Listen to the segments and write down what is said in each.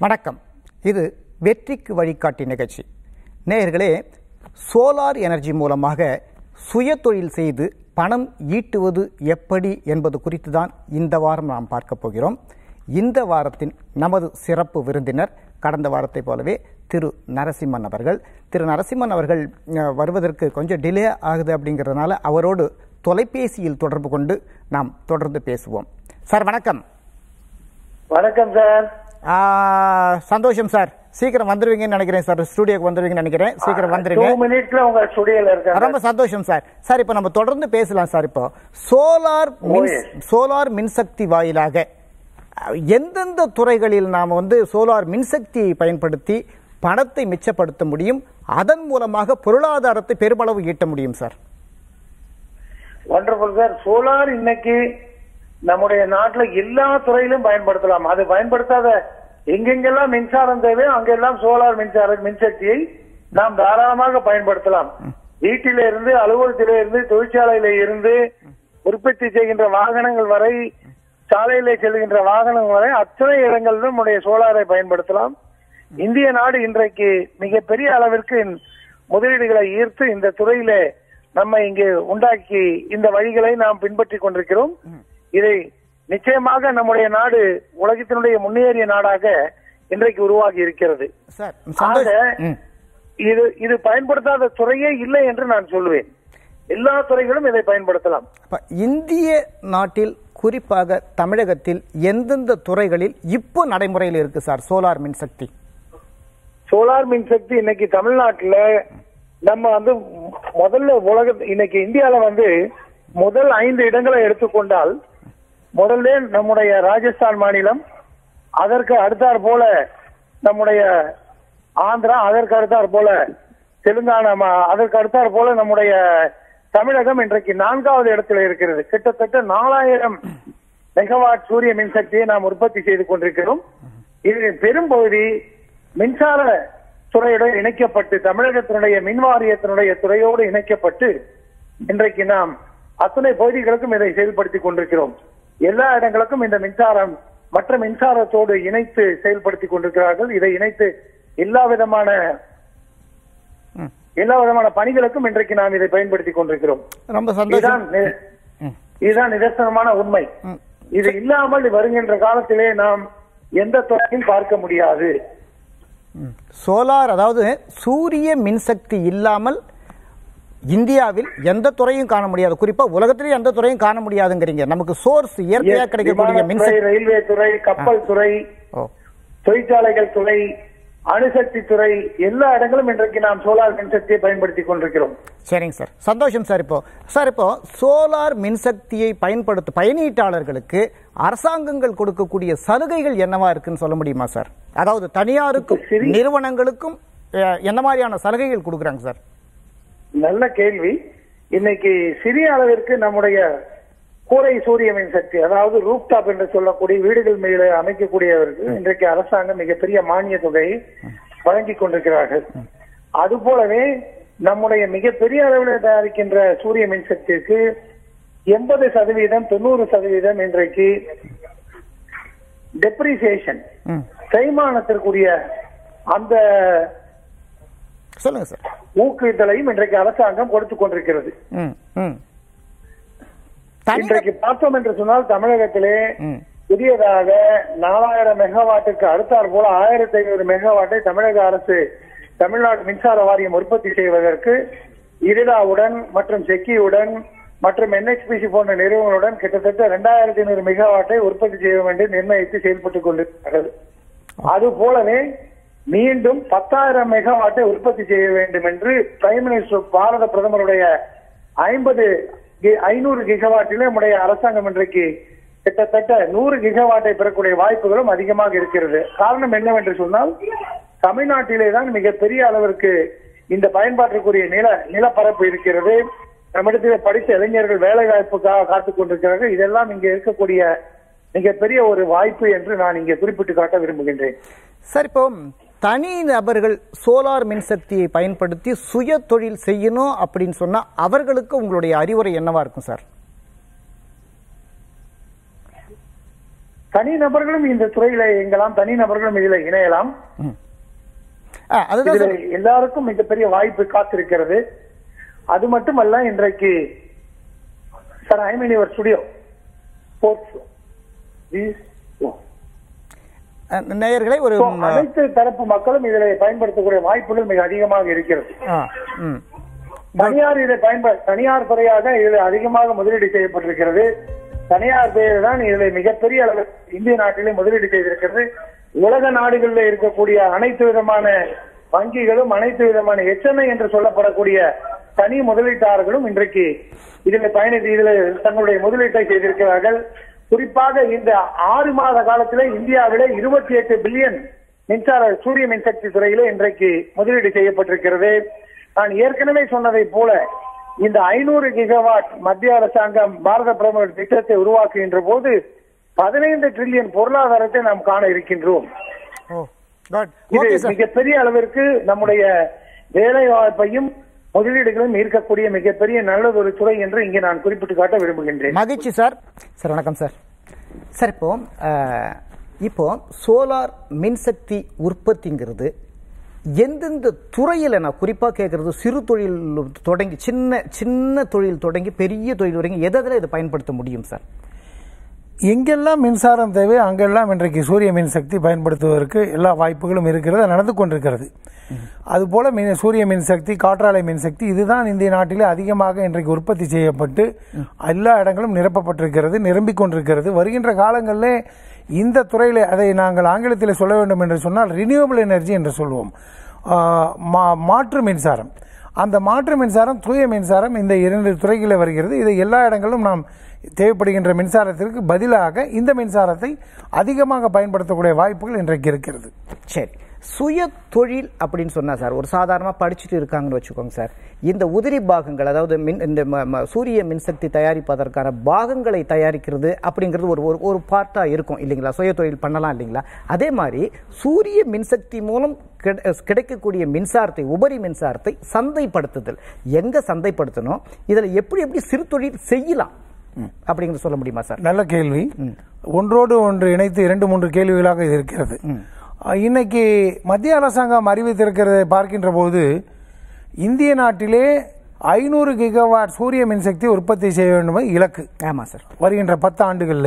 வணக்கம் இது வெற்றிக்கு வழிகாட்டி நிகழ்ச்சி நேயர்களே சோலார் எனர்ஜி மூலமாக சுயதொழில் செய்து பணம் ஈட்டுவது எப்படி என்பது குறித்து தான் இந்த வாரம் நாம் பார்க்க போகிறோம் இந்த வாரத்தின் நமது சிறப்பு விருந்தினர் கடந்த வாரத்தைப் போலவே திரு நரசிம்மன் அவர்கள் திரு நரசிம்மன் அவர்கள் அஹ், வருவதற்கு கொஞ்சம் டிலே ஆகுது அப்படிங்கிறதுனால அவரோடு தொலைபேசியில் தொடர்பு கொண்டு நாம் தொடர்ந்து பேசுவோம் சார் வணக்கம் வணக்கம் சார் ஆ, சந்தோஷம் சார் சீக்கிரம் வந்துருவீங்கன்னு நினைக்கிறேன் சார் ஸ்டூடியோக்கு வந்துருவீங்கன்னு நினைக்கிறேன் சீக்கிரம் டூ வந்துருங்க மினிட்ஸ்ல உங்க ஸ்டுடியோல இருக்காங்க ரொம்ப சந்தோஷம் சார் சார் இப்போ நம்ம தொடர்ந்து பேசலாம் சார் இப்போ சோலார் மின் ஓயே. சோலார் மின்சக்தி வாயிலாக அஹ், எந்தெந்த துறைகளில் நாம் வந்து சோலார் மின்சக்தியை பயன்படுத்தி பணத்தை மிச்சப்படுத்த முடியும் அதன் மூலமாக பொருளாதாரத்தை பெருமளவு ஈட்ட முடியும் சார் வண்டர்ஃபுல் சார் சோலார் இன்னைக்கு நம்முடைய நாட்டுல எல்லா துறையிலும் பயன்படுத்தலாம் அது பயன்படுத்தாத எங்கெங்கெல்லாம் மின்சாரம் தேவையோ அங்கெல்லாம் சோலார் மின்சார மின்சக்தியை நாம் தாராளமாக பயன்படுத்தலாம் வீட்டில இருந்து அலுவலகத்தில இருந்து தொழிற்சாலையில இருந்து உற்பத்தி செய்கின்ற வாகனங்கள் வரை சாலையில செல்கின்ற வாகனங்கள் வரை அத்தனை இடங்களிலும் நம்முடைய சோலாரை பயன்படுத்தலாம் இந்திய நாடு இன்றைக்கு மிகப்பெரிய அளவிற்கு முதலீடுகளை ஈர்த்து இந்த துறையிலே நம்ம இங்கு உண்டாக்கி இந்த வழிகளை நாம் பின்பற்றி கொண்டிருக்கிறோம் இதை நிச்சயமாக நம்முடைய நாடு உலகத்தினுடைய முன்னேறிய நாடாக இன்றைக்கு உருவாகி இருக்கிறது சார் ஆக சந்தோஷம் ம். இது இது பயன்படுத்தாத துறையே இல்லை என்று நான் சொல்லுவேன் எல்லா துறைகளும் இதை பயன்படுத்தலாம் அப்ப இந்திய நாட்டில் குறிப்பாக தமிழகத்தில் எந்தெந்த துறைகளில் இப்போ நடைமுறையில் இருக்கு சார் சோலார் மின்சக்தி சோலார் மின்சக்தி இன்னைக்கு தமிழ்நாட்டுல நம்ம வந்து முதல்ல உலக இன்னைக்கு இந்தியால வந்து முதல் ஐந்து இடங்களை எடுத்துக்கொண்டால் முதல்ல நம்முடைய ராஜஸ்தான் மாநிலம் அதற்கு அடுத்தாற் போல நம்முடைய ஆந்திரா அதற்கு அடுத்தாற் போல தெலுங்கானா மா- அதற்கு அடுத்தாற் போல நம்முடைய தமிழகம் இன்றைக்கு நான்காவது இடத்துல இருக்கிறது கிட்டத்தட்ட நாலாயிரம் மெகாவாட் சூரிய மின்சக்தியை நாம் உற்பத்தி செய்து கொண்டிருக்கிறோம் இது பெரும்பகுதி மின்சார துறையுடன் இணைக்கப்பட்டு தமிழகத்தினுடைய மின் வாரியத்தினுடைய துறையோடு இணைக்கப்பட்டு இன்றைக்கு நாம் அத்தனை பகுதிகளுக்கும் இதை செயல்படுத்தி கொண்டிருக்கிறோம் எல்லா இடங்களுக்கும் இந்த மின்சாரம் மற்ற மின்சாரத்தோடு இணைத்து செயல்படுத்தி கொண்டிருக்கிறார்கள் இதை இணைத்து எல்லா விதமான ம். எல்லா விதமான பணிகளுக்கும் இன்றைக்கு நாம் இதை பயன்படுத்தி கொண்டிருக்கிறோம் ரொம்ப சந்தோஷம் இதுதான் நி- ம். இதுதான் நிதர்சனமான உண்மை ம். இது இல்லாமல் வருகின்ற காலத்திலே நாம் எந்த துறையும் பார்க்க முடியாது ம். சோலார் அதாவது சூரிய மின்சக்தி இல்லாமல் இந்தியாவில் எந்த துறையும் காண முடியாது குறிப்பா உலகத்திலேயே எந்த துறையும் காண முடியாதுங்கிறீங்க நமக்கு சோர்ஸ் இயற்கையாக கிடைக்கக்கூடிய விமானத்துறை, மின்சக்தி ரயில்வே துறை கப்பல் துறை ஓ தொழிற்சாலைகள் துறை அணுசக்தி துறை எல்லா இடங்களும் இன்றைக்கு நாம் சோலார் மின்சக்தியை பயன்படுத்தி கொண்டிருக்கிறோம் சரிங்க சார் சந்தோஷம் சார் இப்போ சார் இப்போ சோலார் மின்சக்தியை பயன்படுத்த பயனீட்டாளர்களுக்கு அரசாங்கங்கள் கொடுக்கக்கூடிய சலுகைகள் என்னவா இருக்குன்னு சொல்ல முடியுமா சார் அதாவது தனியாருக்கும் சரி. நிறுவனங்களுக்கும் அஹ், என்ன மாதிரியான சலுகைகள் கொடுக்குறாங்க சார் நல்ல கேள்வி இன்னைக்கு சிறிய அளவிற்கு நம்முடைய கூரை சூரிய மின்சக்தி அதாவது ரூப்டாப் என்று சொல்லக்கூடிய வீடுகள் மேல அமைக்கக்கூடியவருக்கு இன்றைக்கு அரசாங்கம் மிகப்பெரிய மானிய தொகையை வழங்கி கொண்டிருக்கிறார்கள் அது போலவே நம்முடைய மிகப்பெரிய அளவில் தயாரிக்கின்ற சூரிய மின்சக்திக்கு எண்பது சதவீதம் தொண்ணூறு சதவீதம் இன்றைக்கு டெப்ரிசியேஷன் ம் தேய்மானத்திற்குரிய அந்த சொல்லுங்க சார் ஊக்குவித்தலையும் இன்றைக்கு அரசாங்கம் கொடுத்துக் கொண்டிருக்கிறது ம் ம் தனி இன்றைக்கு பார்த்தோம் என்று சொன்னால் தமிழகத்திலே ம் புதியதாக நாலாயிரம் மெகாவாட்டுக்கு அடுத்தாற் போல ஆயிரத்தி ஐநூறு மெகாவாட்டை தமிழக அரசு தமிழ்நாடு மின்சார வாரியம் உற்பத்தி செய்வதற்கு இரிடாவுடன் மற்றும் செக்கியுடன் மற்றும் என்ஹெச்பிசி போன்ற நிறுவனங்களுடன் கிட்டத்தட்ட இரண்டாயிரத்தி ஐநூறு மெகாவாட்டை உற்பத்தி செய்ய வேண்டும் நிர்ணயித்து செயல்பட்டுக் கொண்டிருக்கிறார்கள் அது போலவே மீண்டும் பத்தாயிரம் மெகாவாட்டை உற்பத்தி செய்ய வேண்டும் என்று பிரைம் மினிஸ்டர் பாரத பிரதமருடைய ஐம்பது ஐநூறு கிகவாட்டிலே நம்முடைய அரசாங்கம் இன்றைக்கு கிட்டத்தட்ட நூறு கிகவாட்டை பெறக்கூடிய வாய்ப்புகளும் அதிகமாக இருக்கிறது காரணம் என்னவென்று சொன்னால் தமிழ்நாட்டிலே தான் மிகப்பெரிய அளவிற்கு இந்த பயன்பாட்டிற்குரிய நில நிலப்பரப்பு இருக்கிறது நம்மிடத்தில் படித்த இளைஞர்கள் வேலை வாய்ப்புக்காக காத்துக் கொண்டிருக்கிறார்கள் இதெல்லாம் இங்கே இருக்கக்கூடிய மிகப்பெரிய ஒரு வாய்ப்பு என்று நான் இங்கே குறிப்பிட்டு காட்ட விரும்புகின்றேன் சார் இப்போ தனி நபர்கள் சோலார் மின்சக்தியை பயன்படுத்தி சுய தொழில் செய்யணும் அப்படின்னு சொன்னா அவர்களுக்கு உங்களுடைய அறிவுரை என்னவா இருக்கும் சார் தனிநபர்களும் இந்த துறையில இயங்கலாம் தனிநபர்களும் இதுல இணையலாம் ஆ, அதுதான் இதுல சார். எல்லாருக்கும் மிகப்பெரிய வாய்ப்பு காத்திருக்கிறது அது மட்டுமல்ல இன்றைக்கு sir I mean your studio ஆ, நேயர்களை ஒரு ம், அனைத்து தரப்பு மக்களும் இதில் பயன்படுத்தக்கூடிய வாய்ப்புகள் மிக அதிகமாக இருக்கிறது ஆ, ம். தனியார் இதை பயன்ப தனியார் துறையாக இதில் அதிகமாக முதலீடு செய்யப்பட்டிருக்கிறது தனியார் துறை தான் இதில் மிகப்பெரிய அளவில் இந்திய நாட்டிலே முதலீடு செய்திருக்கிறது உலக நாடுகளில் இருக்கக்கூடிய அனைத்து விதமான வங்கிகளும் அனைத்து விதமான எச்சனை என்று சொல்லப்படக்கூடிய தனி முதலீட்டாளர்களும் இன்றைக்கு இதில் பயணித்து இதில் தங்களுடைய முதலீட்டை செய்திருக்கிறார்கள் குறிப்பாக இந்த ஆறு மாத காலத்திலே இந்தியாவிலே இருபத்தி எட்டு பில்லியன் மின்சார சூரிய மின்சக்தி துறையிலே இன்றைக்கு முதலீடு செய்யப்பட்டிருக்கிறது நான் ஏற்கனவே சொன்னதை போல இந்த ஐநூறு கிகவாட் மத்திய அரசாங்கம் பாரத பிரதமர் திட்டத்தை உருவாக்குகின்ற போது பதினைந்து டிரில்லியன் பொருளாதாரத்தை நாம் காண இருக்கின்றோம் ஓ குட் இது ஓகே சார் மிகப்பெரிய அளவிற்கு நம்முடைய வேலை வாய்ப்பையும் முதலீடுகளும் ஈர்க்கக்கூடிய மிகப்பெரிய நல்லதொரு துறை என்று இங்கே நான் குறிப்பிட்டு காட்ட விரும்புகின்றேன் மகிழ்ச்சி சார் சார் வணக்கம் சார் சார் இப்போ அஹ், இப்போ சோலார் மின்சக்தி உற்பத்திங்கிறது எந்தெந்த துறையில் நான் குறிப்பாக கேட்கறது சிறு தொழில் தொடங்கி சின்ன சின்ன தொழில் தொடங்கி பெரிய தொழில் வரைக்கும் எதில் இதை பயன்படுத்த முடியும் சார் எங்கெல்லாம் மின்சாரம் தேவை அங்கெல்லாம் இன்றைக்கு சூரிய மின்சக்தி பயன்படுத்துவதற்கு எல்லா வாய்ப்புகளும் இருக்கிறது அது நடந்து கொண்டிருக்கிறது அதுபோல மின் சூரிய மின்சக்தி காற்றாலை மின்சக்தி இதுதான் இந்திய நாட்டிலே அதிகமாக இன்றைக்கு உற்பத்தி செய்யப்பட்டு எல்லா இடங்களும் நிரப்பப்பட்டிருக்கிறது நிரம்பிக் கொண்டிருக்கிறது வருகின்ற காலங்களிலே இந்த துறையில் அதை நாங்கள் ஆங்கிலத்தில் சொல்ல வேண்டும் என்று சொன்னால் ரினியூவபிள் எனர்ஜி என்று சொல்வோம் ஆ, மா- மாற்று மின்சாரம் அந்த மாற்று மின்சாரம் தூய மின்சாரம் இந்த இரண்டு துறைகளில் வருகிறது இதை எல்லா இடங்களிலும் நாம் தேவைப்படுகின்ற மின்சாரத்திற்கு பதிலாக இந்த மின்சாரத்தை அதிகமாக பயன்படுத்தக்கூடிய வாய்ப்புகள் இன்றைக்கு இருக்கிறது சரி சுய தொழில் அப்படின்னு சொன்னா சார் ஒரு சாதாரணமாக படிச்சுட்டு இருக்காங்கன்னு வச்சுக்கோங்க சார் இந்த உதிரி பாகங்கள் அதாவது மின் இந்த ம- ம- சூரிய மின்சக்தி தயாரிப்பதற்கான பாகங்களை தயாரிக்கிறது அப்படிங்கிறது ஒரு ஒரு ஒரு பார்ட்டாக இருக்கும் இல்லைங்களா சுய தொழில் பண்ணலாம் இல்லைங்களா அதே மாதிரி சூரிய மின்சக்தி மூலம் கிடை- கிடைக்கக்கூடிய மின்சாரத்தை உபரி மின்சாரத்தை சந்தைப்படுத்துதல் எங்க சந்தைப்படுத்தணும் இதில் எப்படி எப்படி சிறு தொழில் செய்யலாம் அப்படிங்கிறது சொல்ல முடியுமா சார் நல்ல கேள்வி ஒன்றோடு ஒன்று இணைத்து இரண்டு மூன்று கேள்விகளாக இது இருக்கிறது அஹ், இன்னைக்கு மத்திய அரசாங்கம் அறிவித்திருக்கிறதை பார்க்கின்ற போது இந்திய நாட்டிலே ஐநூறு கிகாவாட் சூரிய மின்சக்தி உற்பத்தி செய்ய வேண்டும் இலக்கு ஆமாம் சார் வருகின்ற பத்து ஆண்டுகளில்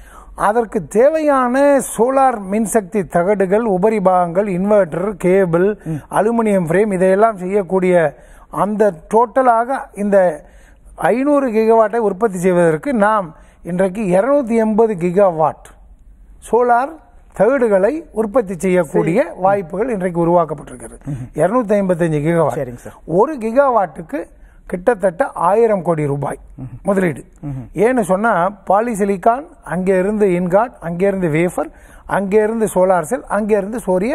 அதற்கு தேவையான சோலார் மின்சக்தி தகடுகள் உபரி பாகங்கள் இன்வெர்டர் கேபிள் அலுமினியம் ஃப்ரேம் இதையெல்லாம் செய்யக்கூடிய அந்த டோட்டலாக இந்த ஐநூறு கிகாவாட்டை உற்பத்தி செய்வதற்கு நாம் இன்றைக்கு இருநூத்தி எண்பது கிகாவாட் சோலார் தகடுகளை உற்பத்தி செய்யக்கூடிய வாய்ப்புகள் இன்றைக்கு உருவாக்கப்பட்டிருக்கிறது இருநூத்தி ஐம்பத்தஞ்சு கிகாவாட் சரிங்க சார். ஒரு கிகாவாட்டுக்கு கிட்டத்தட்ட ஆயிரம் கோடி ரூபாய் முதலீடு ஏன்னு சொன்னா பாலிசிலிகான் அங்கே இருந்து இன்காட் அங்கே இருந்து வேஃபர் அங்கே இருந்து சோலார் செல் அங்கே இருந்து சூரிய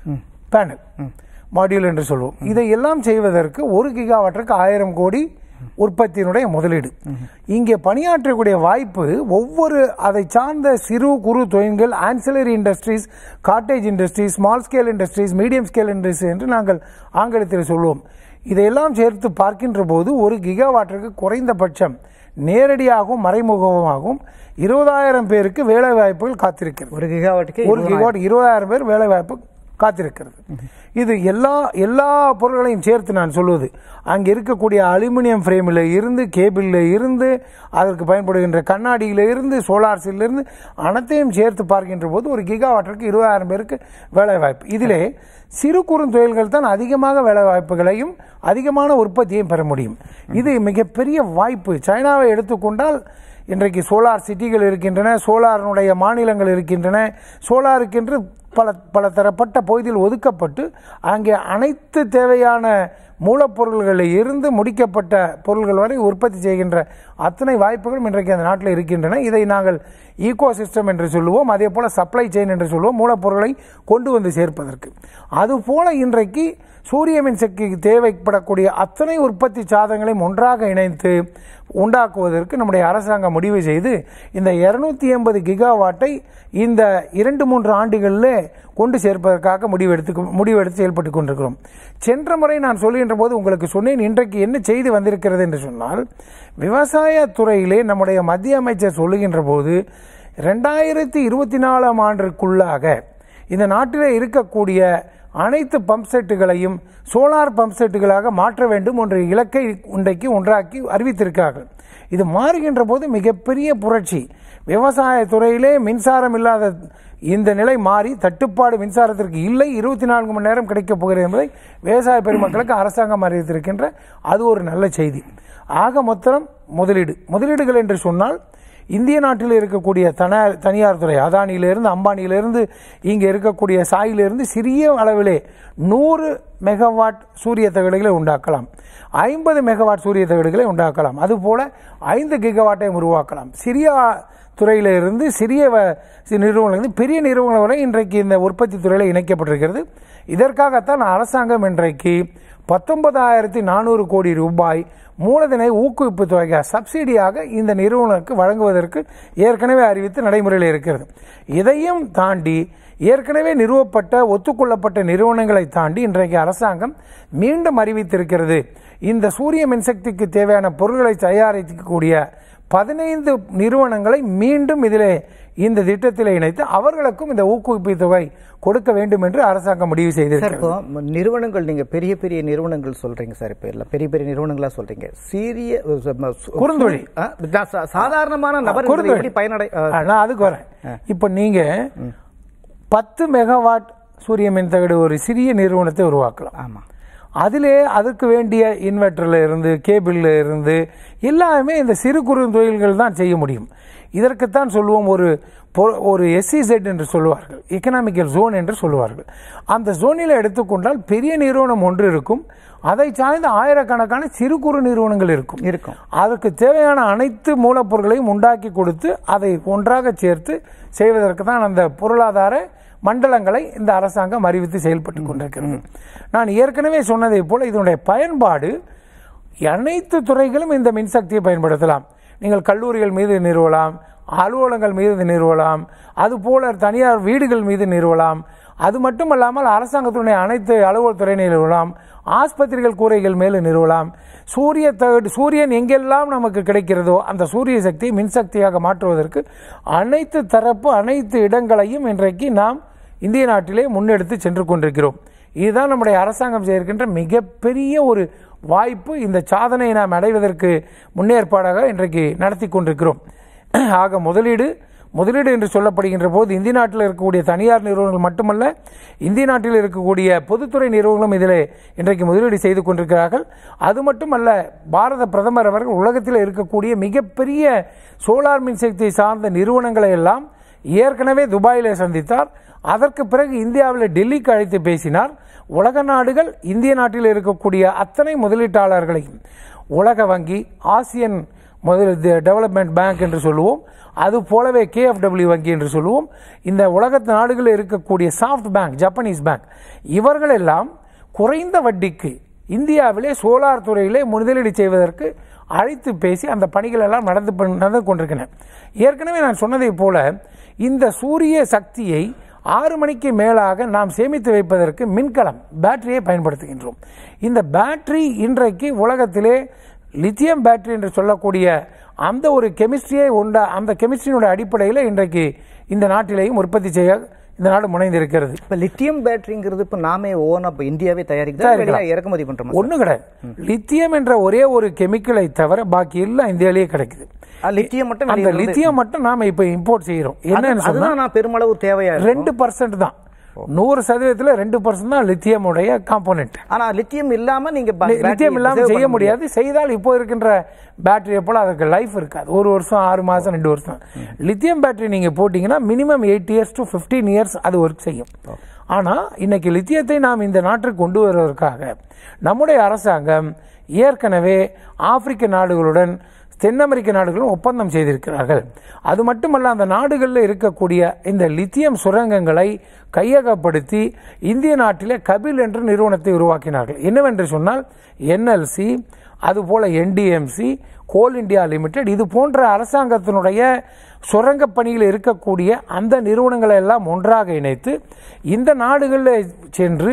பேனல் மாடியூல் என்று சொல்வோம் இதை எல்லாம் செய்வதற்கு ஒரு கிகாவாட்டிற்கு ஆயிரம் கோடி உற்பத்தியினுடைய முதலீடு இங்கே பணியாற்றக்கூடிய வாய்ப்பு ஒவ்வொரு அதை சார்ந்த சிறு குறு தொழில்கள் ancillary industries cottage industries small scale industries medium scale industries என்று நாங்கள் ஆங்கிலத்தில் சொல்வோம் இதையெல்லாம் சேர்த்து பார்க்கின்ற போது ஒரு கிகாவாட்டிற்கு குறைந்தபட்சம் நேரடியாகவும் மறைமுகமாகவும் இருபதாயிரம் பேருக்கு வேலை வாய்ப்புகள் காத்திருக்கிறது ஒரு கிகாவாட்டுக்கு ஒரு கிகாவாட் இருபதாயிரம் பேர் வேலை வாய்ப்பு காத்திருக்கிறது இது எல்லா எல்லா பொருட்களையும் சேர்த்து நான் சொல்வது அங்கே இருக்கக்கூடிய அலுமினியம் ஃப்ரேமில் இருந்து கேபிளில் இருந்து அதற்கு பயன்படுகின்ற கண்ணாடியில இருந்து சோலார் செல்ல இருந்து அனைத்தையும் சேர்த்து பார்க்கின்ற போது ஒரு கிகாவாட்டிற்கு இருபதாயிரம் பேருக்கு வேலை வாய்ப்பு இதிலே சிறு குறு தொழில்கள் தான் அதிகமாக வேலை வாய்ப்புகளையும் அதிகமான உற்பத்தியையும் பெற முடியும் இது மிகப்பெரிய வாய்ப்பு சைனாவை எடுத்துக்கொண்டால் இன்றைக்கு சோலார் சிட்டிகள் இருக்கின்றன சோலாரினுடைய மாநிலங்கள் இருக்கின்றன சோலாருக்கென்று பல பல தரப்பட்ட பகுதியில் ஒதுக்கப்பட்டு அங்கே அனைத்து தேவையான மூலப்பொருள்களில் இருந்து முடிக்கப்பட்ட பொருள்கள் வரை உற்பத்தி செய்கின்ற அத்தனை வாய்ப்புகளும் இன்றைக்கு அந்த நாட்டில் இருக்கின்றன இதை நாங்கள் ஈகோ சிஸ்டம் என்று சொல்லுவோம் அதே போல சப்ளை செயின் என்று சொல்லுவோம் மூலப்பொருளை கொண்டு வந்து சேர்ப்பதற்கு அதுபோல இன்றைக்கு சூரிய மின்சக்திக்கு தேவைப்படக்கூடிய அத்தனை உற்பத்தி சாதங்களையும் ஒன்றாக இணைத்து உண்டாக்குவதற்கு நம்முடைய அரசாங்கம் முடிவு செய்து இந்த இருநூத்தி எண்பது கிகாவாட்டை இந்த இரண்டு மூன்று ஆண்டுகளில் கொண்டு சேர்ப்பதற்காக முடிவெடுத்து முடிவெடுத்து செயல்பட்டு கொண்டிருக்கிறோம் சென்ற முறை நான் சொல்லுகின்ற போது உங்களுக்கு சொன்னேன் இன்றைக்கு என்ன செய்தி வந்திருக்கிறது என்று சொன்னால் விவசாய துறையிலே நம்முடைய மத்திய அமைச்சர் சொல்லுகின்ற போது ரெண்டாயிரத்தி இருபத்தி நாலாம் ஆண்டிற்குள்ளாக இந்த நாட்டில் இருக்கக்கூடிய அனைத்து பம்ப் செட்டுகளையும் சோலார் பம்ப் செட்டுகளாக மாற்ற வேண்டும் என்ற இலக்கை இன்றைக்கு ஒன்றாக்கி அறிவித்திருக்கிறார்கள் இது மாறுகின்ற போது மிகப்பெரிய புரட்சி விவசாய துறையிலே மின்சாரம் இல்லாத இந்த நிலை மாறி தட்டுப்பாடு மின்சாரத்திற்கு இல்லை இருபத்தி நான்கு மணி நேரம் கிடைக்கப் போகிறது என்பதை விவசாய பெருமக்களுக்கு அரசாங்கம் அறிவித்திருக்கின்ற அது ஒரு நல்ல செய்தி ஆக மொத்தம் முதலீடு முதலீடுகள் என்று சொன்னால் இந்திய நாட்டில் இருக்கக்கூடிய தனியார் தனியார் துறை அதானியிலிருந்து அம்பானியிலிருந்து இங்கே இருக்கக்கூடிய சாயிலிருந்து சிறிய அளவிலே நூறு மெகாவாட் சூரிய தகடுகளை உண்டாக்கலாம் ஐம்பது மெகாவாட் சூரிய தகடுகளை உண்டாக்கலாம் அதுபோல ஐந்து கிகவாட்டை உருவாக்கலாம் சிறிய துறையில இருந்து சிறிய வ- சி- நிறுவனங்கள் பெரிய நிறுவனங்கள் வரை இன்றைக்கு இந்த உற்பத்தி துறையில் இணைக்கப்பட்டிருக்கிறது இதற்காகத்தான் அரசாங்கம் இன்றைக்கு பத்தொன்பதாயிரத்தி நானூறு கோடி ரூபாய் மூலதன ஊக்குவிப்பு தொகை சப்சிடியாக இந்த நிறுவனருக்கு வழங்குவதற்கு ஏற்கனவே அறிவித்து நடைமுறையில் இருக்கிறது இதையும் தாண்டி ஏற்கனவே நிறுவப்பட்ட ஒத்துக்கொள்ளப்பட்ட நிறுவனங்களை தாண்டி இன்றைக்கு அரசாங்கம் மீண்டும் அறிவித்திருக்கிறது இந்த சூரிய மின்சக்திக்கு தேவையான பொருட்களை தயாரிக்கக்கூடிய பதினைந்து நிறுவனங்களை மீண்டும் இதிலே இந்த திட்டத்தில் இணைத்து அவர்களுக்கும் இந்த ஊக்குவிப்பு தொகை கொடுக்க வேண்டும் என்று அரசாங்கம் முடிவு சார் செய்திருக்கிறது இப்போ ம- நிறுவனங்கள் நீங்க பெரிய பெரிய நிறுவனங்கள் சொல்றீங்க சார் இப்ப எல்லாம் பெரிய பெரிய நிறுவனங்களா சொல்றீங்க சீரிய அஹ், ச- சு- குறுந்தொழில். ஆ, நான் சா- சாதாரணமான நபர் குறுந்தொழில். எப்படி பயனடை ஆ, ஆ, நான் அதுக்கு வரேன் இப்போ நீங்க பத்து மெகாவாட் சூரிய மின் தகடு ஒரு சிறிய நிறுவனத்தை உருவாக்கலாம் ஆமா அதிலே அதுக்கு வேண்டிய இன்வெர்டர்ல இருந்து கேபிள்ல இருந்து எல்லாமே இந்த சிறு குறு தொழில்கள் தான் செய்ய முடியும் இதற்குத்தான் சொல்லுவோம் ஒரு பொ- ஒரு எஸ்இசெட் என்று சொல்லுவார்கள் எக்கனாமிக்கல் ஜோன் என்று சொல்லுவார்கள் அந்த ஜோனில் எடுத்துக்கொண்டால் பெரிய நிறுவனம் ஒன்று இருக்கும் அதை சார்ந்த ஆயிரக்கணக்கான சிறு குறு நிறுவனங்கள் இருக்கும் இருக்கும் அதற்கு தேவையான அனைத்து மூலப்பொருட்களையும் உண்டாக்கி கொடுத்து அதை ஒன்றாக சேர்த்து செய்வதற்கு தான் அந்த பொருளாதார மண்டலங்களை இந்த அரசாங்கம் அறிவித்து செயல்பட்டு கொண்டிருக்கிறது நான் ஏற்கனவே சொன்னதைப் போல இதனுடைய பயன்பாடு அனைத்து துறைகளும் இந்த மின்சக்தியை பயன்படுத்தலாம் நீங்கள் கல்லூரிகள் மீது நிறுவலாம் அலுவலகங்கள் மீது நிறுவலாம் அதுபோல தனியார் வீடுகள் மீது நிறுவலாம் அது மட்டுமல்லாமல் அரசாங்கத்தினுடைய அனைத்து அலுவல்துறை நிறுவலாம் ஆஸ்பத்திரிகள் கூரைகள் மேலே நிறுவலாம் சூரிய தகடு சூரியன் எங்கெல்லாம் நமக்கு கிடைக்கிறதோ அந்த சூரிய சக்தியை மின்சக்தியாக மாற்றுவதற்கு அனைத்து தரப்பு அனைத்து இடங்களையும் இன்றைக்கு நாம் இந்திய நாட்டிலே முன்னெடுத்து சென்று கொண்டிருக்கிறோம் இதுதான் நம்முடைய அரசாங்கம் செய்திருக்கின்ற மிகப்பெரிய ஒரு வாய்ப்பு இந்த சாதனையை நாம் அடைவதற்கு முன்னேற்பாடாக இன்றைக்கு நடத்தி கொண்டிருக்கிறோம் ஆக முதலீடு முதலீடு என்று சொல்லப்படுகின்ற போது இந்திய நாட்டில் இருக்கக்கூடிய தனியார் நிறுவனங்கள் மட்டுமல்ல இந்திய நாட்டில் இருக்கக்கூடிய பொதுத்துறை நிறுவனங்களும் இதில் இன்றைக்கு முதலீடு செய்து கொண்டிருக்கிறார்கள் அது மட்டுமல்ல பாரத பிரதமர் அவர்கள் உலகத்தில் இருக்கக்கூடிய மிகப்பெரிய சோலார் மின்சக்தி சார்ந்த நிறுவனங்களை எல்லாம் ஏற்கனவே துபாயிலே சந்தித்தார் அதற்கு பிறகு இந்தியாவில் டெல்லிக்கு அழைத்து பேசினார் உலக நாடுகள் இந்திய நாட்டில் இருக்கக்கூடிய அத்தனை முதலீட்டாளர்களையும் உலக வங்கி ஆசியன் முதல் டெவலப்மெண்ட் பேங்க் என்று சொல்லுவோம் அது போலவே கேஎஃப்டபிள்யூ வங்கி என்று சொல்லுவோம் இந்த உலகத்து நாடுகளில் இருக்கக்கூடிய சாஃப்ட் பேங்க் ஜப்பனீஸ் பேங்க் இவர்கள் எல்லாம் குறைந்த வட்டிக்கு இந்தியாவிலே சோலார் துறையிலே முதலீடு செய்வதற்கு அழைத்து பேசி அந்த பணிகள் எல்லாம் நடந்து பண்- நடந்து கொண்டிருக்கின்றன ஏற்கனவே நான் சொன்னதைப் போல இந்த சூரிய சக்தியை ஆறு மணிக்கு மேலாக நாம் சேமித்து வைப்பதற்கு மின்கலம் பேட்டரியை பயன்படுத்துகின்றோம் இந்த பேட்டரி இன்றைக்கு உலகத்திலே லித்தியம் பேட்டரி என்று சொல்லக்கூடிய அந்த ஒரு கெமிஸ்ட்ரியை உண்ட அந்த கெமிஸ்ட்ரியினுடைய அடிப்படையில் இன்றைக்கு இந்த நாட்டிலேயும் உற்பத்தி செய்ய இந்த நாடு முனைந்திருக்கிறது இப்ப லித்தியம் பேட்டரிங்கிறது இப்ப நாமே ஓனா இப்ப இந்தியாவே தயாரிக்குதா தயாரிக்கலாம். வெளியே இறக்குமதி பண்றோமா ஒன்றும் கிடையாது லித்தியம் என்ற ஒரே ஒரு கெமிக்கலை தவிர பாக்கி எல்லாம் இந்தியாவிலேயே கிடைக்குது லித்தியம் மட்டும் அந்த வெளியே வருது. லித்தியம் மட்டும் நாம இப்ப இம்போர்ட் செய்யறோம் அது- என்னன்னு சொன்னா அதுதான் நான் பெருமளவு தேவையா இருக்கும். ரெண்டு பர்சன்ட் தான் நூறு சதவீதத்துல ரெண்டு பர்சன்ட் தான் லித்தியம் உடைய காம்போனன்ட் ஆனா லித்தியம் இல்லாம நீங்க ப- லித்தியம் battery இல்லாம preserve செய்ய பண்ண முடியாது செய்தால் இப்போ இருக்கின்ற பேட்டரியை போல அதுக்கு லைஃப் இருக்காது ஒரு வருஷம் ஆறு மாசம் ரெண்டு வருஷம் லித்தியம் பேட்டரி நீங்க போட்டீங்கன்னா minimum eight years to 15 years அது ஒர்க் செய்யும் ஆனா இன்னைக்கு லித்தியத்தை நாம் இந்த நாட்டுக்கு கொண்டு வருவதற்காக நம்முடைய அரசாங்கம் ஏற்கனவே ஆப்பிரிக்க நாடுகளுடன் தென் அமெரிக்க நாடுகளும் ஒப்பந்தம் செய்திருக்கிறார்கள் அது மட்டுமல்ல அந்த நாடுகளில் இருக்கக்கூடிய இந்த லித்தியம் சுரங்கங்களை கையகப்படுத்தி இந்திய நாட்டிலே கபில் என்ற நிறுவனத்தை உருவாக்கினார்கள் என்னவென்று சொன்னால் என்எல்சி அதுபோல என்டிஎம்சி கோல் இந்தியா லிமிடெட் இது போன்ற அரசாங்கத்தினுடைய சுரங்க பணியில் இருக்கக்கூடிய அந்த நிறுவனங்களை எல்லாம் ஒன்றாக இணைத்து இந்த நாடுகளில் சென்று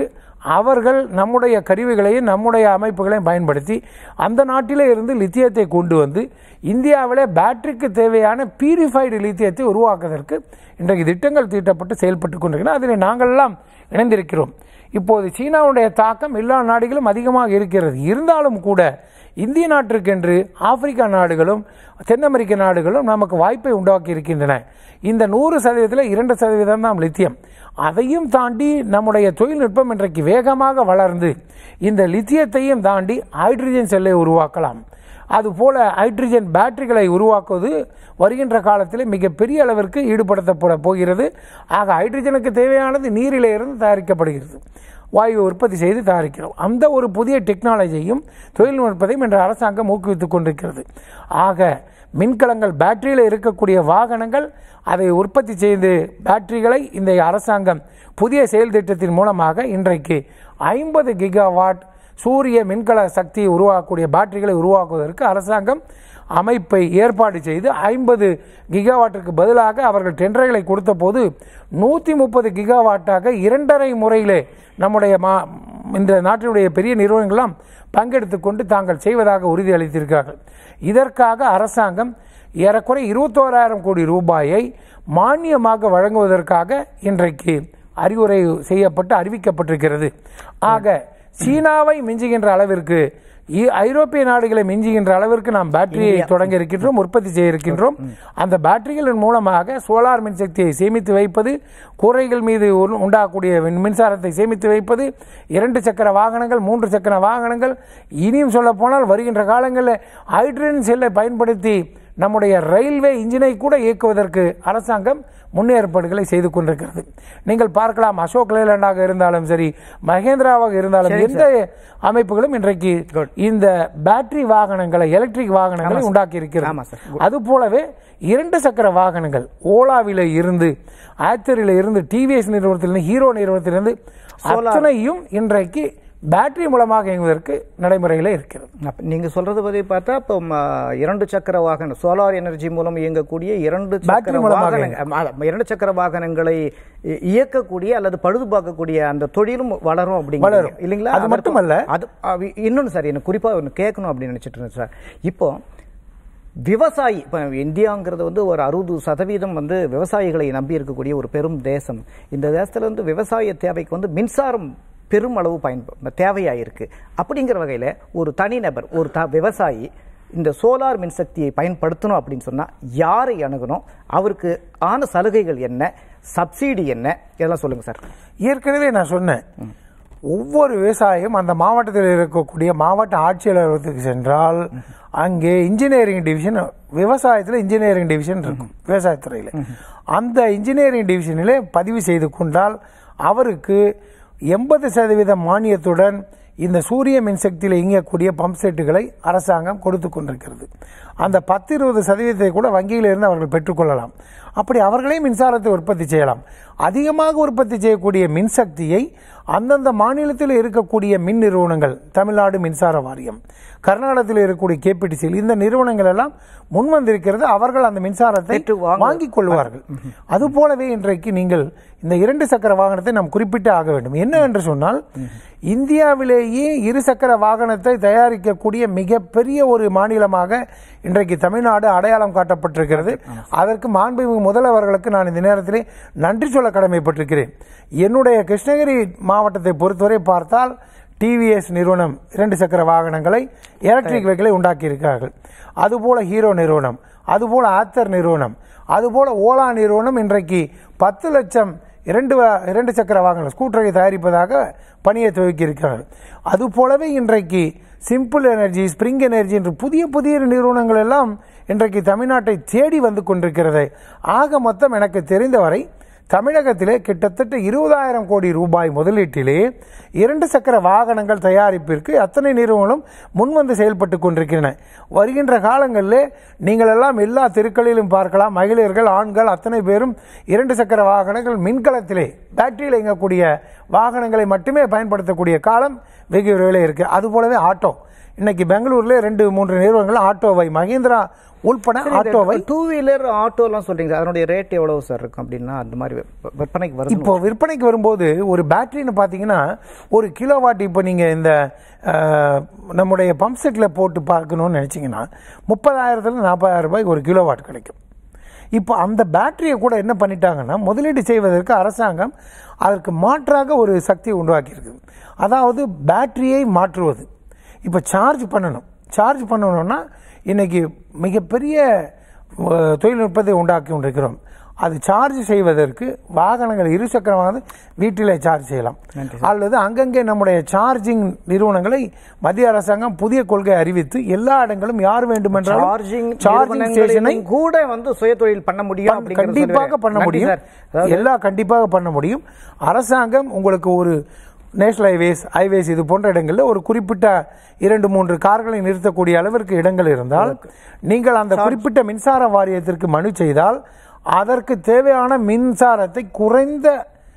அவர்கள் நம்முடைய கருவிகளையும் நம்முடைய அமைப்புகளையும் பயன்படுத்தி அந்த நாட்டிலே இருந்து லித்தியத்தை கொண்டு வந்து இந்தியாவிலே பேட்டரிக்கு தேவையான பியூரிஃபைடு லித்தியத்தை உருவாக்குவதற்கு இன்றைக்கு திட்டங்கள் தீட்டப்பட்டு செயல்பட்டு கொண்டிருக்கிறோம் அதில் நாங்களெல்லாம் இணைந்திருக்கிறோம் இப்போது சீனாவுடைய தாக்கம் எல்லா நாடுகளும் அதிகமாக இருக்கிறது இருந்தாலும் கூட இந்திய நாட்டிற்கென்று ஆப்பிரிக்கா நாடுகளும் தென் அமெரிக்க நாடுகளும் நமக்கு வாய்ப்பை உண்டாக்கி இருக்கின்றன இந்த நூறு சதவீதத்தில் இரண்டு சதவீதம் தான் லித்தியம் அதையும் தாண்டி நம்முடைய தொழில்நுட்பம் இன்றைக்கு வேகமாக வளர்ந்து இந்த லித்தியத்தையும் தாண்டி ஹைட்ரஜன் செல்லை உருவாக்கலாம் அதுபோல ஹைட்ரஜன் பேட்டரிகளை உருவாக்குவது வருகின்ற காலத்தில் மிகப்பெரிய அளவிற்கு ஈடுபடுத்தப்பட போகிறது ஆக ஹைட்ரஜனுக்கு தேவையானது நீரிலே இருந்து தயாரிக்கப்படுகிறது வாயு உற்பத்தி செய்து தயாரிக்கிறோம் அந்த ஒரு புதிய டெக்னாலஜியையும் தொழில்நுட்பத்தையும் இன்று அரசாங்கம் ஊக்குவித்துக் கொண்டிருக்கிறது ஆக மின்கலங்கள் பேட்டரியில் இருக்கக்கூடிய வாகனங்கள் அதை உற்பத்தி செய்து பேட்டரிகளை இந்த அரசாங்கம் புதிய செயல் திட்டத்தின் மூலமாக இன்றைக்கு ஐம்பது கிகாவாட் சூரிய மின்கல சக்தியை உருவாக்கக்கூடிய பேட்டரிகளை உருவாக்குவதற்கு அரசாங்கம் அமைப்பை ஏற்பாடு செய்து ஐம்பது கிகாவாட்டிற்கு பதிலாக அவர்கள் டெண்டர்களை கொடுத்த போது நூற்றி முப்பது கிகாவாட்டாக இரண்டரை முறையிலே நம்முடைய மா இந்த நாட்டினுடைய பெரிய நிறுவனங்கள்லாம் பங்கெடுத்து கொண்டு தாங்கள் செய்வதாக உறுதியளித்திருக்கிறார்கள் இதற்காக அரசாங்கம் ஏறக்குறை இருபத்தோராயிரம் கோடி ரூபாயை மானியமாக வழங்குவதற்காக இன்றைக்கு அறிவுரை செய்யப்பட்டு அறிவிக்கப்பட்டிருக்கிறது ஆக சீனாவை மிஞ்சுகின்ற அளவிற்கு இ- ஐரோப்பிய நாடுகளை மிஞ்சுகின்ற அளவிற்கு நாம் பேட்டரியை தொடங்க இருக்கின்றோம் உற்பத்தி செய்ய இருக்கின்றோம் அந்த பேட்டரிகளின் மூலமாக சோலார் மின்சக்தியை சேமித்து வைப்பது கூரைகள் மீது உரு- உண்டாகக்கூடிய மின்- மின்சாரத்தை சேமித்து வைப்பது இரண்டு சக்கர வாகனங்கள் மூன்று சக்கர வாகனங்கள் இனியும் சொல்ல போனால் வருகின்ற காலங்களில் ஹைட்ரஜன் செல்லை பயன்படுத்தி நம்முடைய ரயில்வே இன்ஜினை கூட இயக்குவதற்கு அரசாங்கம் முன்னேற்பாடுகளை செய்து கொண்டிருக்கிறது நீங்கள் பார்க்கலாம் அசோக் லேலண்டாக இருந்தாலும் சரி மகேந்திராவாக இருந்தாலும் எந்த அமைப்புகளும் இன்றைக்கு இந்த பேட்டரி வாகனங்களை எலக்ட்ரிக் வாகனங்களை உண்டாக்கி இருக்கிறது ஆமா சார். அது போலவே இரண்டு சக்கர வாகனங்கள் ஓலாவில இருந்து ஆத்தரில இருந்து டிவிஎஸ் நிறுவனத்திலிருந்து ஹீரோ நிறுவனத்திலிருந்து அத்தனையும் இன்றைக்கு பேட்டரி மூலமாக இயங்குவதற்கு நடைமுறையில் இருக்கிறது அப்ப நீங்க சொல்றது பத்தி பார்த்தா இப்போ ம, இரண்டு சக்கர வாகனம் சோலார் எனர்ஜி மூலம் இயங்கக்கூடிய இரண்டு சக்கர பேட்டரி மூலமாக வாகனங்கள் ஆமா, இரண்டு சக்கர வாகனங்களை இ- இயக்கக்கூடிய அல்லது பழுது பார்க்கக்கூடிய அந்த தொழிலும் வளரும் அப்படிங்க வளரும். இல்லைங்களா அது அதற்கு- மட்டுமல்ல. அது அ, இன்னொன்னு சார் எனக்கு குறிப்பா ஒன்று கேட்கணும் அப்படின்னு நினைச்சிட்டு இருந்தேன் சார் இப்போ விவசாயி இப்போ இந்தியாங்கிறது வந்து ஒரு அறுபது சதவீதம் வந்து விவசாயிகளை நம்பி இருக்கக்கூடிய ஒரு பெரும் தேசம் இந்த தேசத்துல வந்து விவசாய தேவைக்கு வந்து மின்சாரம் பெரும் அளவு பயன்ப தேவையாயிருக்கு அப்படிங்கிற வகையில் ஒரு தனிநபர் ஒரு த விவசாயி இந்த சோலார் மின்சக்தியை பயன்படுத்தணும் அப்படின்னு சொன்னா யாரை அணுகணும் அவருக்கு ஆன சலுகைகள் என்ன சப்சிடி என்ன இதெல்லாம் சொல்லுங்க சார் ஏற்கனவே நான் சொன்னேன் ஒவ்வொரு விவசாயியும் அந்த மாவட்டத்தில் இருக்கக்கூடிய மாவட்ட ஆட்சியர் அலுவலகத்துக்கு சென்றால் அங்கே இன்ஜினியரிங் டிவிஷன் விவசாயத்தில் இன்ஜினியரிங் டிவிஷன் இருக்கும் விவசாயத்துறையில் அந்த இன்ஜினியரிங் டிவிஷனிலே பதிவு செய்து கொண்டால் அவருக்கு எண்பது சதவீத மானியத்துடன் இந்த சூரிய மின்சக்தியில் இயங்கக்கூடிய பம்ப் செட்டுகளை அரசாங்கம் கொடுத்து கொண்டிருக்கிறது அந்த பத்து இருபது சதவீதத்தை கூட வங்கியிலிருந்து அவர்கள் பெற்றுக்கொள்ளலாம் அப்படி அவர்களே மின்சாரத்தை உற்பத்தி செய்யலாம் அதிகமாக உற்பத்தி செய்யக்கூடிய மின்சக்தியை அந்தந்த மாநிலத்தில் இருக்கக்கூடிய மின் நிறுவனங்கள் தமிழ்நாடு மின்சார வாரியம் கர்நாடகத்தில் இருக்கக்கூடிய கேபிடிசியில் இந்த நிறுவனங்கள் எல்லாம் முன் வந்திருக்கிறது அவர்கள் அந்த மின்சாரத்தை பெற்று வாங்க- வாங்கிக் கொள்வார்கள் அது போலவே இன்றைக்கு நீங்கள் இந்த இரண்டு சக்கர வாகனத்தை நாம் குறிப்பிட்டு ஆக வேண்டும் என்ன என்று சொன்னால் இந்தியாவிலேயே இரு சக்கர வாகனத்தை தயாரிக்கக்கூடிய மிகப்பெரிய ஒரு மாநிலமாக இன்றைக்கு தமிழ்நாடு அடையாளம் காட்டப்பட்டிருக்கிறது அதற்கு மாண்புமிகு முதல்வர்களுக்கு நான் இந்த நேரத்திலே நன்றி சொல்ல கடமைப்பட்டிருக்கிறேன் என்னுடைய கிருஷ்ணகிரி மாவட்டத்தை பொறுத்தவரை பார்த்தால் டிவிஎஸ் நிறுவனம் இரண்டு சக்கர வாகனங்களை எலக்ட்ரிக் வெஹிக்கிளை உண்டாக்கியிருக்கிறார்கள் அதுபோல ஹீரோ நிறுவனம் அதுபோல ஆத்தர் நிறுவனம் அதுபோல ஓலா நிறுவனம் இன்றைக்கு பத்து லட்சம் இரண்டு வ- இரண்டு சக்கர வாகன ஸ்கூட்டரை தயாரிப்பதாக பணியை துவக்கி இருக்கிறார்கள் அதுபோலவே இன்றைக்கு சிம்பிள் எனர்ஜி ஸ்பிரிங் எனர்ஜி என்று புதிய புதிய நிறுவனங்கள் எல்லாம் இன்றைக்கு தமிழ்நாட்டை தேடி வந்து கொண்டிருக்கிறது ஆக மொத்தம் எனக்கு தெரிந்தவரை தமிழகத்திலே கிட்டத்தட்ட இருபதாயிரம் கோடி ரூபாய் முதலீட்டிலே இரண்டு சக்கர வாகனங்கள் தயாரிப்பிற்கு அத்தனை நிறுவனங்களும் முன்வந்து செயல்பட்டு கொண்டிருக்கின்றன வருகின்ற காலங்களிலே நீங்கள் எல்லாம் எல்லா தெருக்களிலும் பார்க்கலாம் மகளிர்கள் ஆண்கள் அத்தனை பேரும் இரண்டு சக்கர வாகனங்கள் மின்கலத்திலே பேட்டரியில் இயங்கக்கூடிய வாகனங்களை மட்டுமே பயன்படுத்தக்கூடிய காலம் வெகு விரைவில் இருக்கு அது போலவே ஆட்டோ இன்னைக்கு பெங்களூர்ல ரெண்டு மூன்று நிறுவனங்கள் ஆட்டோவை மகேந்திரா உள்பட ஆட்டோவை டூ வீலர் ஆட்டோலாம் சொல்றீங்க சார் அதனுடைய ரேட் எவ்வளவு சார் இருக்கும் அப்படின்னா அந்த மாதிரி விற்ப- விற்பனைக்கு வருது இப்போ விற்பனைக்கு வரும்போது ஒரு பேட்டரின்னு பார்த்தீங்கன்னா ஒரு கிலோவாட் இப்போ நீங்கள் இந்த அஹ், நம்முடைய பம்ப் செட்டில் போட்டு பார்க்கணும்னு நினச்சிங்கன்னா முப்பதாயிரத்துல நாற்பதாயிரம் ரூபாய்க்கு ஒரு கிலோவாட் கிடைக்கும் இப்போ அந்த பேட்டரியை கூட என்ன பண்ணிட்டாங்கன்னா முதலீடு செய்வதற்கு அரசாங்கம் அதற்கு மாற்றாக ஒரு சக்தியை உருவாக்கியிருக்குது அதாவது பேட்டரியை மாற்றுவது இப்போ சார்ஜ் பண்ணணும் சார்ஜ் பண்ணணும்னா இன்னைக்கு மிகப்பெரிய அஹ், தொழில்நுட்பத்தை உண்டாக்கி கொண்டிருக்கிறோம் அது சார்ஜ் செய்வதற்கு வாகனங்கள் இருசக்கர வாகனம் வீட்டிலே சார்ஜ் செய்யலாம் அல்லது அங்கங்கே நம்முடைய சார்ஜிங் நிறுவனங்களை மத்திய அரசாங்கம் புதிய கொள்கை அறிவித்து எல்லா இடங்களும் யார் வேண்டுமென்றாலும் சார்ஜிங் சார்ஜிங் ஸ்டேஷனை நிறுவனங்களிலும் கூட வந்து சுயதொழில் பண்ண முடியும் பண்- அப்படிங்கறது கண்டிப்பாக சொல்லுவேன். பண்ண நன்றி முடியும் சார். அதாவது எல்லாம் கண்டிப்பாக பண்ண முடியும் அரசாங்கம் உங்களுக்கு ஒரு நேஷனல் ஹைவேஸ் ஹைவேஸ் இது போன்ற இடங்களில் ஒரு குறிப்பிட்ட இரண்டு மூன்று கார்களை நிறுத்தக்கூடிய அளவிற்கு இடங்கள் இருந்தால் நீங்கள் அந்த குறிப்பிட்ட மின்சார வாரியத்திற்கு மனு செய்தால் அதற்கு தேவையான மின்சாரத்தை குறைந்த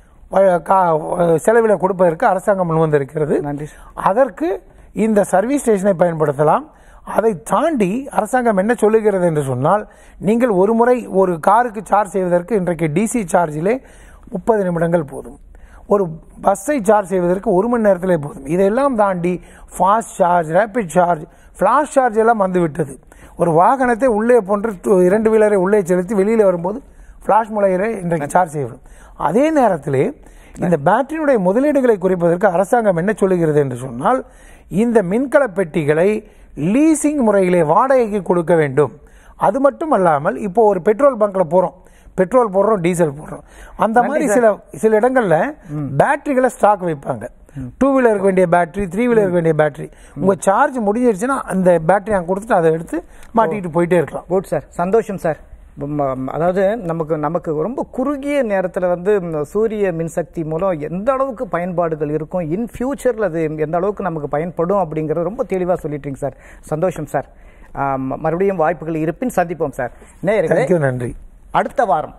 வ- கா- செலவில் கொடுப்பதற்கு அரசாங்கம் முன்வந்திருக்கிறது நன்றி அதற்கு இந்த சர்வீஸ் ஸ்டேஷனை பயன்படுத்தலாம் அதை தாண்டி அரசாங்கம் என்ன சொல்லுகிறது என்று சொன்னால் நீங்கள் ஒரு முறை ஒரு காருக்கு சார்ஜ் செய்வதற்கு இன்றைக்கு டிசி சார்ஜிலே முப்பது நிமிடங்கள் போதும் ஒரு பஸ்ஸை சார்ஜ் செய்வதற்கு ஒரு மணி நேரத்திலே போதும் இதையெல்லாம் தாண்டி fast charge rapid charge flash charge எல்லாம் வந்துவிட்டது ஒரு வாகனத்தை உள்ளே போன்று டு- இரண்டு வீலரை உள்ளே செலுத்தி வெளியில் வரும்போது ஃப்ளாஷ் முறையிலே இன்றைக்கு சார்ஜ் செய்யப்படும் அதே நேரத்திலே இந்த பேட்டரியினுடைய முதலீடுகளை குறைப்பதற்கு அரசாங்கம் என்ன சொல்லுகிறது என்று சொன்னால் இந்த மின்கல பெட்டிகளை லீசிங் முறையிலே வாடகைக்கு கொடுக்க வேண்டும் அது மட்டும் அல்லாமல் இப்போ ஒரு பெட்ரோல் பங்க்ல போறோம் பெட்ரோல் போடுறோம் டீசல் போடுறோம் அந்த மாதிரி சில சில இடங்கள்ல பேட்டரிகளை ஸ்டாக் வைப்பாங்க டூ வீலருக்கு வேண்டிய பேட்டரி த்ரீ வீலருக்கு வேண்டிய பேட்டரி உங்க சார்ஜ் முடிஞ்சிருச்சுன்னா அந்த பேட்டரி அங்கே கொடுத்துட்டு அதை எடுத்து மாட்டிட்டு போயிட்டே இருக்கலாம் குட் சார் சந்தோஷம் சார் ம- அதாவது நமக்கு நமக்கு ரொம்ப குறுகிய நேரத்தில் வந்து ம், சூரிய மின்சக்தி மூலம் எந்த அளவுக்கு பயன்பாடுகள் இருக்கும் இன் ஃபியூச்சரில் அது எந்த அளவுக்கு நமக்கு பயன்படும் அப்படிங்கறது ரொம்ப தெளிவாக சொல்லிட்டீங்க சார் சந்தோஷம் சார் ஆம், மறுபடியும் வாய்ப்புகள் இருப்பின் சந்திப்போம் சார் நேயர்களே தேங்க்யூ நன்றி அடுத்த வாரம்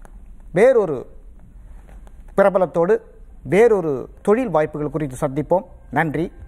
வேறொரு பிரபலத்தோடு வேறொரு தொழில் வாய்ப்புகள் குறித்து சந்திப்போம் நன்றி